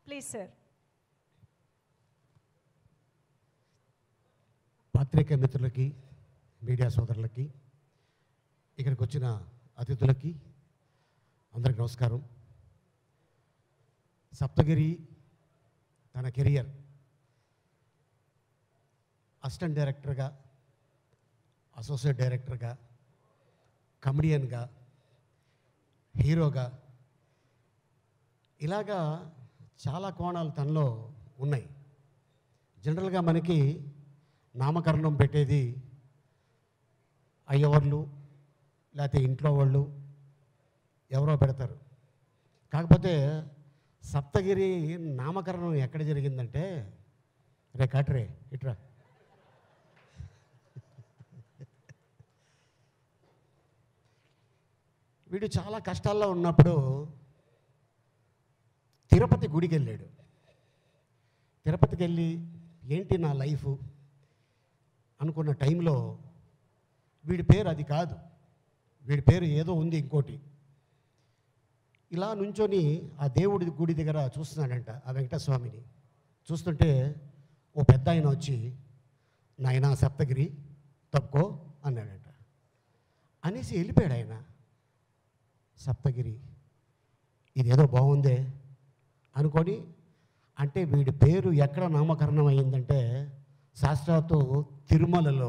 Please sir పాత్రికేయ మిత్రులకి media సోదరులకి ఇక్కడికి వచ్చిన అతిథులకి అందరికి నమస్కారం సప్తగిరి తన కెరియర్ అసిస్టెంట్ డైరెక్టర్గా అసోసియేట్ డైరెక్టర్గా కమెడియన్గా హీరోగా ఇలాగా చాలా కోణాలు తనలో ఉన్నాయి జనరల్గా మనకి నామకరణం పెట్టేది అయ్యవార్లు లేకపోతే ఇంట్లో వాళ్ళు ఎవరో పెడతారు కాకపోతే సప్తగిరి నామకరణం ఎక్కడ జరిగిందంటే రే కాటరే ఇట్రా వీడు చాలా కష్టాల్లో ఉన్నప్పుడు తిరుపతి గుడికి వెళ్ళాడు తిరుపతికి వెళ్ళి ఏంటి నా లైఫ్ అనుకున్న టైంలో వీడి పేరు అది కాదు వీడి పేరు ఏదో ఉంది ఇంకోటి ఇలా నుంచొని ఆ దేవుడి గుడి దగ్గర చూస్తున్నాడంట ఆ వెంకటస్వామిని చూస్తుంటే ఓ పెద్ద ఆయన వచ్చి నాయనా సప్తగిరి తప్పుకో అన్నాడంట అనేసి వెళ్ళిపోయాడు ఆయన సప్తగిరి ఇదేదో బాగుందే అనుకొని అంటే వీడి పేరు ఎక్కడ నామకరణం అయ్యిందంటే శాస్త్రాతో తిరుమలలో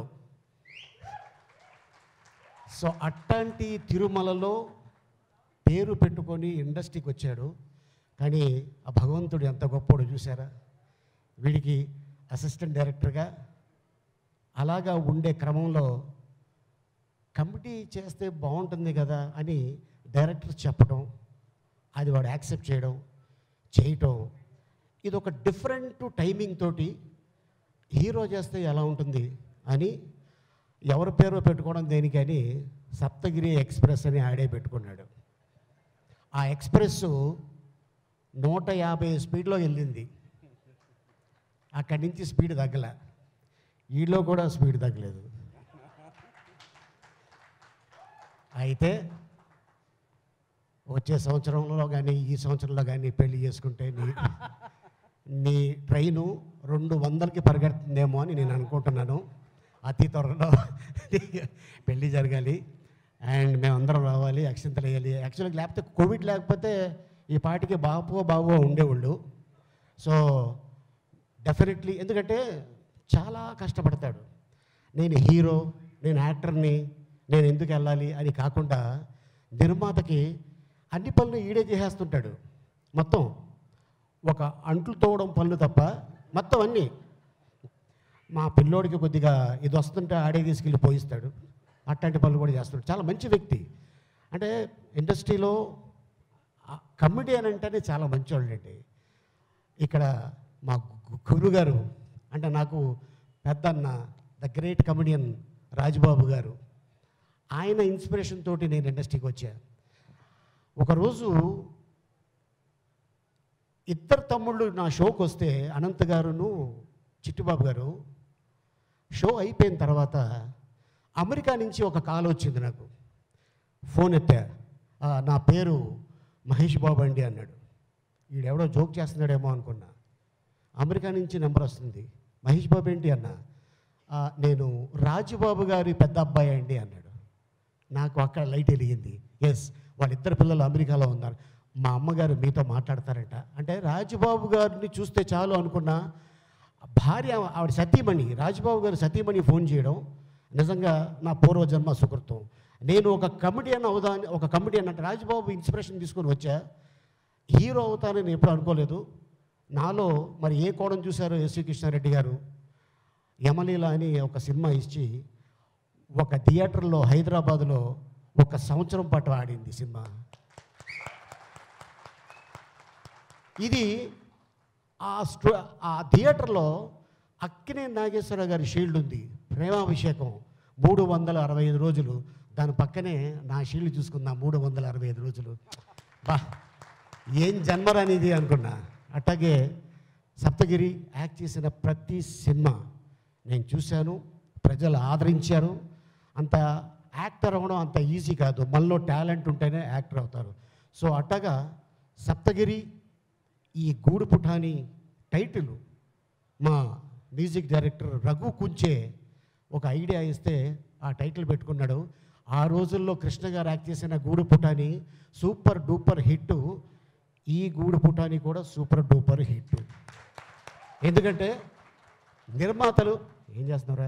సో అట్లాంటి తిరుమలలో పేరు పెట్టుకొని ఇండస్ట్రీకి వచ్చాడు కానీ ఆ భగవంతుడు ఎంత గొప్పోడు చూసారా వీడికి అసిస్టెంట్ డైరెక్టర్గా అలాగా ఉండే క్రమంలో కమిటీ చేస్తే బాగుంటుంది కదా అని డైరెక్టర్ చెప్పడం అది వాడు యాక్సెప్ట్ చేయడం చేయటం ఇది ఒక డిఫరెంట్ టైమింగ్ తోటి హీరో చేస్తే ఎలా ఉంటుంది అని ఎవరి పేరు పెట్టుకోవడం దేనికని సప్తగిరి ఎక్స్ప్రెస్ అని ఆడే పెట్టుకున్నాడు ఆ ఎక్స్ప్రెస్ నూట యాభై స్పీడ్లో వెళ్ళింది అక్కడి నుంచి స్పీడ్ తగ్గల ఈలో కూడా స్పీడ్ తగ్గలేదు అయితే వచ్చే సంవత్సరంలో కానీ ఈ సంవత్సరంలో కానీ పెళ్లి చేసుకుంటే నీ నీ ట్రైను రెండు వందలకి పరిగెడుతుందేమో అని నేను అనుకుంటున్నాను అతి త్వరలో పెళ్ళి జరగాలి అండ్ మేమందరం రావాలి అక్షంతలు వేయాలి యాక్చువల్గా లేకపోతే కోవిడ్ లేకపోతే ఈ పాటికి బాబో బాబో ఉండేవాళ్ళు సో డెఫినెట్లీ ఎందుకంటే చాలా కష్టపడతాడు నేను హీరో నేను యాక్టర్ని నేను ఎందుకు వెళ్ళాలి అని కాకుండా నిర్మాతకి అన్ని పనులు ఈడే చేసేస్తుంటాడు మొత్తం ఒక అంట్లు తోవడం పనులు తప్ప మొత్తం అన్నీ మా పిల్లోడికి కొద్దిగా ఇది వస్తుంటే ఆడే తీసుకెళ్ళి పోయిస్తాడు అట్లాంటి పనులు కూడా చేస్తాడు చాలా మంచి వ్యక్తి అంటే ఇండస్ట్రీలో కమిడియన్ అంటేనే చాలా మంచివాళ్ళండి ఇక్కడ మా గు- గురుగారు అంటే నాకు పెద్దన్న ద గ్రేట్ కమెడియన్ రాజుబాబు గారు ఆయన ఇన్స్పిరేషన్ తోటి నేను ఇండస్ట్రీకి వచ్చా ఒకరోజు ఇద్దరు తమ్ముళ్ళు నా షోకి వస్తే అనంత్ గారును చిట్టుబాబు గారు షో అయిపోయిన తర్వాత అమెరికా నుంచి ఒక కాల్ వచ్చింది నాకు ఫోన్ ఎత్తా "ఆ, నా పేరు మహేష్ బాబు అండి అన్నాడు ఈడెవడో జోక్ చేస్తున్నాడేమో అనుకున్నా అమెరికా నుంచి నెంబర్ వస్తుంది మహేష్ బాబు ఏంటి అన్న "ఆ, నేను రాజుబాబు గారి పెద్ద అబ్బాయి అండి అన్నాడు నాకు అక్కడ లైట్ వెలిగింది ఎస్ వాళ్ళిద్దరు పిల్లలు అమెరికాలో ఉన్నారు మా అమ్మగారు మీతో మాట్లాడతారట అంటే రాజుబాబు గారిని చూస్తే చాలు అనుకున్నా భార్య ఆవిడ సతీమణి రాజుబాబు గారు సతీమణి ఫోన్ చేయడం నిజంగా నా పూర్వజన్మ సుకృతం నేను ఒక కమెడియన్ అవుదాని ఒక కమెడియన్ అంటే రాజుబాబు ఇన్స్పిరేషన్ తీసుకొని వచ్చా హీరో అవుతానని ఎప్పుడు అనుకోలేదు నాలో మరి ఏ కోణం చూశారో ఎస్వి కృష్ణారెడ్డి గారు యమలీల అని ఒక సినిమా ఇచ్చి ఒక థియేటర్లో హైదరాబాద్లో ఒక సంవత్సరం పాటు ఆడింది సినిమా ఇది ఆ స్టూ ఆ థియేటర్లో అక్కినే నాగేశ్వరరావు గారి షీల్డ్ ఉంది ప్రేమాభిషేకం మూడు వందల అరవై ఐదు రోజులు దాని పక్కనే నా షీల్డ్ చూసుకున్నా మూడు వందల అరవై ఐదు రోజులు బా ఏం జన్మరానిది అనుకున్నా అట్లాగే సప్తగిరి యాక్ట్ చేసిన ప్రతి సినిమా నేను చూశాను ప్రజలు ఆదరించారు అంత యాక్టర్ అవ్వడం అంత ఈజీ కాదు మనలో టాలెంట్ ఉంటేనే యాక్టర్ అవుతారు సో అట్టగా సప్తగిరి ఈ గూడు పుటాని టైటిల్ మా మ్యూజిక్ డైరెక్టర్ రఘు కుంచే ఒక ఐడియా ఇస్తే ఆ టైటిల్ పెట్టుకున్నాడు ఆ రోజుల్లో కృష్ణ గారు యాక్ట్ చేసిన గూడు పుటాని సూపర్ డూపర్ హిట్ ఈ గూడు పుటాని కూడా సూపర్ డూపర్ హిట్ ఎందుకంటే నిర్మాతలు ఏం చేస్తున్నారా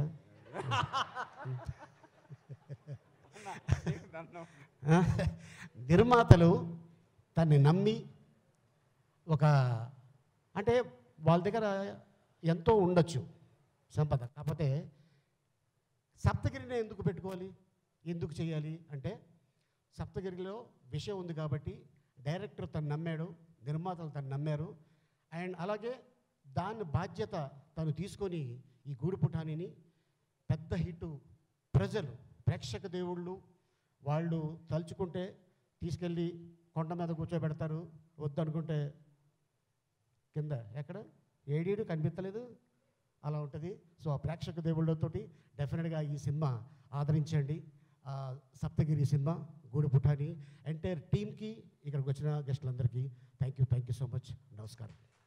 ఆ? నిర్మాతలు తన్ని నమ్మి ఒక అంటే వాళ్ళ దగ్గర ఎంతో ఉండొచ్చు సంపద కాకపోతే సప్తగిరిని ఎందుకు పెట్టుకోవాలి ఎందుకు చేయాలి అంటే సప్తగిరిలో విషయం ఉంది కాబట్టి డైరెక్టర్ తను నమ్మాడు నిర్మాతలు తను నమ్మారు అండ్ అలాగే దాని బాధ్యత తను తీసుకొని ఈ గూడుపుటానిని పెద్ద హిట్ ప్రజలు ప్రేక్షక దేవుళ్ళు వాళ్ళు తలుచుకుంటే తీసుకెళ్ళి కొండ మీద కూర్చోబెడతారు వద్దనుకుంటే కింద ఎక్కడ ఏడీడు కనిపించలేదు అలా ఉంటుంది సో ఆ ప్రేక్షక దేవుళ్ళతోటి డెఫినెట్గా ఈ సినిమా ఆదరించండి ఆ సప్తగిరి సినిమా గూడు పుటాని ఎంటైర్ టీమ్కి ఇక్కడికి వచ్చిన గెస్టులందరికీ thank you thank you so much నమస్కారం